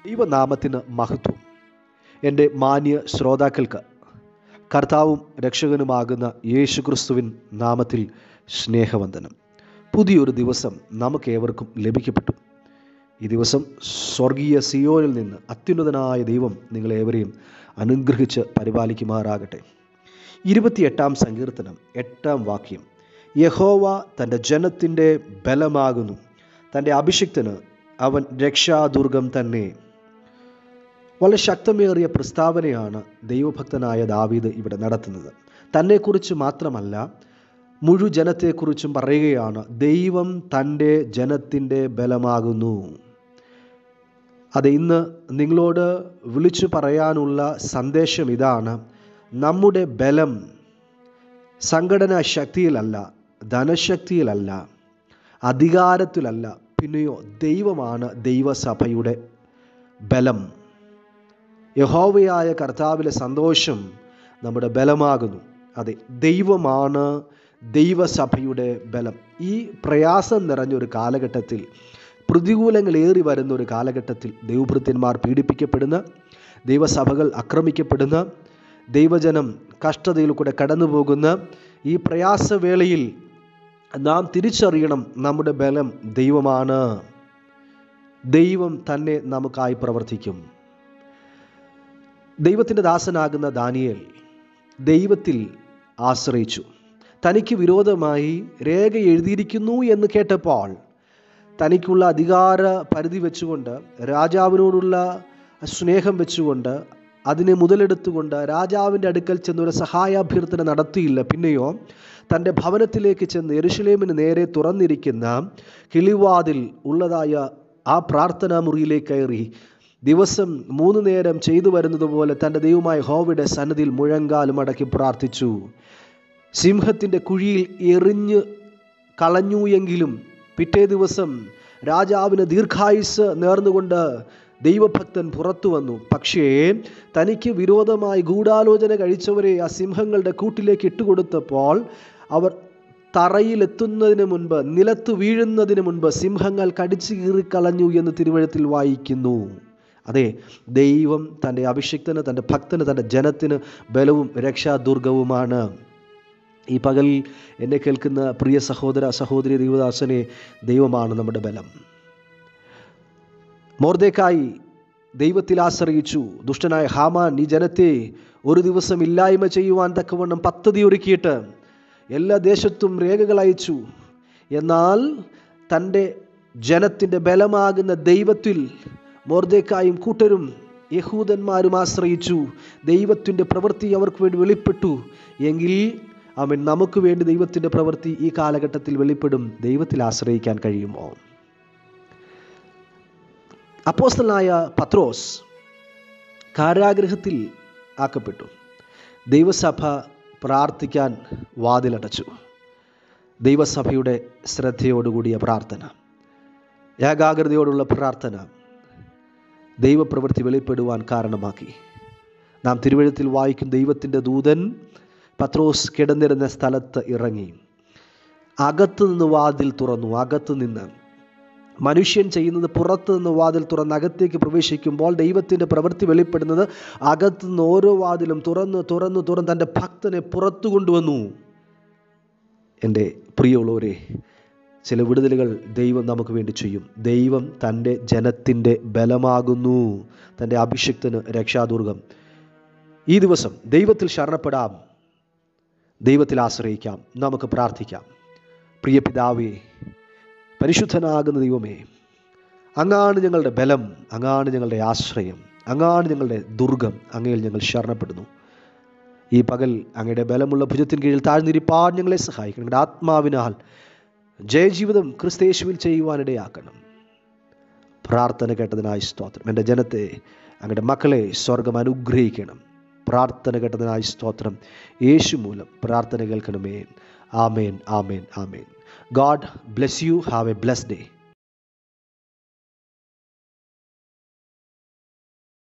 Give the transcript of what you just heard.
ദൈവനാമത്തിന് മഹത്വം എൻ്റെ മാന്യ ശ്രോതാക്കൾക്ക് കർത്താവും രക്ഷകനുമാകുന്ന യേശുക്രിസ്തുവിൻ നാമത്തിൽ സ്നേഹവന്ദനം പുതിയൊരു ദിവസം നമുക്കേവർക്കും ലഭിക്കപ്പെട്ടു ഈ ദിവസം സ്വർഗീയ സിയോനിൽ നിന്ന് അത്യുന്നതനായ ദൈവം നിങ്ങളേവരെയും അനുഗ്രഹിച്ച് പരിപാലിക്കുമാറാകട്ടെ ഇരുപത്തിയെട്ടാം സങ്കീർത്തനം എട്ടാം വാക്യം യഹോവ തൻ്റെ ജനത്തിൻ്റെ ബലമാകുന്നു തൻ്റെ അഭിഷിക്തന് അവൻ രക്ഷാദുർഗം തന്നെ വളരെ ശക്തമേറിയ പ്രസ്താവനയാണ് ദൈവഭക്തനായ ദാവീദ് ഇവിടെ നടത്തുന്നത് തന്നെക്കുറിച്ച് മാത്രമല്ല മുഴു ജനത്തെക്കുറിച്ചും പറയുകയാണ് ദൈവം തൻ്റെ ജനത്തിൻ്റെ ബലമാകുന്നു അത് ഇന്ന് നിങ്ങളോട് വിളിച്ചു പറയാനുള്ള സന്ദേശം ഇതാണ് നമ്മുടെ ബലം സംഘടനാ ശക്തിയിലല്ല ധനശക്തിയിലല്ല അധികാരത്തിലല്ല പിന്നെയോ ദൈവമാണ് ദൈവസഭയുടെ ബലം യഹോവയായ കർത്താവിലെ സന്തോഷം നമ്മുടെ ബലമാകുന്നു അതെ ദൈവമാണ് ദൈവസഭയുടെ ബലം ഈ പ്രയാസം നിറഞ്ഞൊരു കാലഘട്ടത്തിൽ പ്രതികൂലങ്ങൾ ഏറി വരുന്ന ഒരു കാലഘട്ടത്തിൽ ദൈവഭൃത്യന്മാർ പീഡിപ്പിക്കപ്പെടുന്ന ദൈവസഭകൾ ആക്രമിക്കപ്പെടുന്ന ദൈവജനം കഷ്ടതയിൽ കൂടെ കടന്നു പോകുന്ന ഈ പ്രയാസവേളയിൽ നാം തിരിച്ചറിയണം നമ്മുടെ ബലം ദൈവമാണ് ദൈവം തന്നെ നമുക്കായി പ്രവർത്തിക്കും ദൈവത്തിൻ്റെ ദാസനാകുന്ന ദാനിയേൽ ദൈവത്തിൽ ആശ്രയിച്ചു തനിക്ക് വിരോധമായി രേഖ എഴുതിയിരിക്കുന്നു എന്ന് കേട്ടപ്പോൾ തനിക്കുള്ള അധികാര പരിധി വെച്ചുകൊണ്ട് രാജാവിനോടുള്ള സ്നേഹം വെച്ചുകൊണ്ട് അതിനെ മുതലെടുത്തുകൊണ്ട് രാജാവിൻ്റെ അടുക്കൽ ചെന്നൊരു സഹായാഭ്യർത്ഥന നടത്തിയില്ല പിന്നെയോ തൻ്റെ ഭവനത്തിലേക്ക് ചെന്ന് എരുഷലേമിന് നേരെ തുറന്നിരിക്കുന്ന കിളിവാതിൽ ഉള്ളതായ ആ പ്രാർത്ഥനാ മുറിയിലേക്ക് കയറി ദിവസം മൂന്ന് നേരം ചെയ്തു വരുന്നത് പോലെ തൻ്റെ ദൈവമായ ഹോവയുടെ സന്നദ്ധിയിൽ മുഴങ്കാലും അടക്കി പ്രാർത്ഥിച്ചു സിംഹത്തിൻ്റെ കുഴിയിൽ എറിഞ്ഞ് കളഞ്ഞു എങ്കിലും പിറ്റേ ദിവസം രാജാവിന് ദീർഘായുസ് നേർന്നുകൊണ്ട് ദൈവഭക്തൻ പുറത്തു വന്നു പക്ഷേ തനിക്ക് വിരോധമായി ഗൂഢാലോചന കഴിച്ചവരെ ആ സിംഹങ്ങളുടെ കൂട്ടിലേക്ക് ഇട്ടുകൊടുത്തപ്പോൾ അവർ തറയിലെത്തുന്നതിന് മുൻപ് നിലത്ത് വീഴുന്നതിന് മുൻപ് സിംഹങ്ങൾ കടിച്ചു കീറിക്കളഞ്ഞു എന്ന് തിരുവഴുത്തിൽ വായിക്കുന്നു അതെ ദൈവം തൻ്റെ അഭിഷിക്തന് തൻ്റെ ഭക്തന് തൻ്റെ ജനത്തിന് ബലവും രക്ഷാദുർഗവുമാണ് ഈ പകൽ എന്നെ കേൾക്കുന്ന പ്രിയ സഹോദര സഹോദരി ദൈവദാസനെ ദൈവമാണ് നമ്മുടെ ബലം മോർദേക്കായി ദൈവത്തിൽ ആശ്രയിച്ചു ദുഷ്ടനായ ഹാമാൻ ഈ ജനത്തെ ഒരു ദിവസം ഇല്ലായ്മ ചെയ്യുവാൻ തക്കവണ്ണം പദ്ധതി ഒരുക്കിയിട്ട് എല്ലാ ദേശത്തും രേഖകൾ അയച്ചു എന്നാൽ തൻ്റെ ജനത്തിൻ്റെ ബലമാകുന്ന ദൈവത്തിൽ മോർദേക്കായും കൂട്ടരും യഹൂദന്മാരും ആശ്രയിച്ചു ദൈവത്തിൻ്റെ പ്രവൃത്തി അവർക്ക് വേണ്ടി വെളിപ്പെട്ടു എങ്കിൽ അവൻ നമുക്ക് വേണ്ടി ദൈവത്തിൻ്റെ പ്രവൃത്തി ഈ കാലഘട്ടത്തിൽ വെളിപ്പെടും ദൈവത്തിൽ ആശ്രയിക്കാൻ കഴിയുമോ അപ്പോസ്റ്റലായ പത്രോസ് കാരാഗ്രഹത്തിൽ ആക്കപ്പെട്ടു ദൈവസഭ പ്രാർത്ഥിക്കാൻ വാതിലടച്ചു ദൈവസഭയുടെ ശ്രദ്ധയോടുകൂടിയ പ്രാർത്ഥന ഏകാഗ്രതയോടുള്ള പ്രാർത്ഥന ദൈവപ്രവൃത്തി വെളിപ്പെടുവാൻ കാരണമാക്കി നാം തിരുവഴുത്തിൽ വായിക്കും ദൈവത്തിൻ്റെ ദൂതൻ പത്രോസ് കിടന്നിരുന്ന സ്ഥലത്ത് ഇറങ്ങി അകത്തു നിന്ന് വാതിൽ തുറന്നു അകത്തു നിന്ന് മനുഷ്യൻ ചെയ്യുന്നത് പുറത്തു നിന്ന് വാതിൽ തുറന്ന് അകത്തേക്ക് പ്രവേശിക്കുമ്പോൾ ദൈവത്തിൻ്റെ പ്രവൃത്തി വെളിപ്പെടുന്നത് അകത്തു നിന്ന് ഓരോ വാതിലും തുറന്ന് തുറന്ന് തുറന്ന് തൻ്റെ ഭക്തനെ പുറത്തു കൊണ്ടുവന്നു എൻ്റെ പ്രിയമുള്ളവരെ ചില വിടുതലുകൾ ദൈവം നമുക്ക് വേണ്ടി ചെയ്യും ദൈവം തൻ്റെ ജനത്തിൻ്റെ ബലമാകുന്നു തൻ്റെ അഭിഷിക്തന് രക്ഷാദുർഗം ഈ ദിവസം ദൈവത്തിൽ ശരണപ്പെടാം ദൈവത്തിൽ ആശ്രയിക്കാം നമുക്ക് പ്രാർത്ഥിക്കാം പ്രിയ പിതാവേ പരിശുദ്ധനാകുന്ന ദൈവമേ അങ്ങാണ് ഞങ്ങളുടെ ബലം അങ്ങാണ് ഞങ്ങളുടെ ആശ്രയം അങ്ങാണ് ഞങ്ങളുടെ ദുർഗം അങ്ങയിൽ ഞങ്ങൾ ശരണപ്പെടുന്നു ഈ പകൽ അങ്ങയുടെ ബലമുള്ള ഭുജത്തിന് കീഴിൽ താഴ്ന്നിരിപ്പാൻ ഞങ്ങളെ സഹായിക്കണം ഞങ്ങളുടെ ആത്മാവിനാൽ ജയജീവിതം ക്രിസ്തേശുവിൽ ചെയ്യുവാനിടയാക്കണം പ്രാർത്ഥന കേട്ടതിനായി സ്തോത്രം എൻ്റെ ജനത്തെ അങ്ങയുടെ മക്കളെ സ്വർഗം അനുഗ്രഹിക്കണം പ്രാർത്ഥന കേട്ടതിനായി സ്തോത്രം യേശു മൂലം പ്രാർത്ഥന കേൾക്കണമേ ആമേൻ ആമേൻ ആമേൻ God bless you have a bless day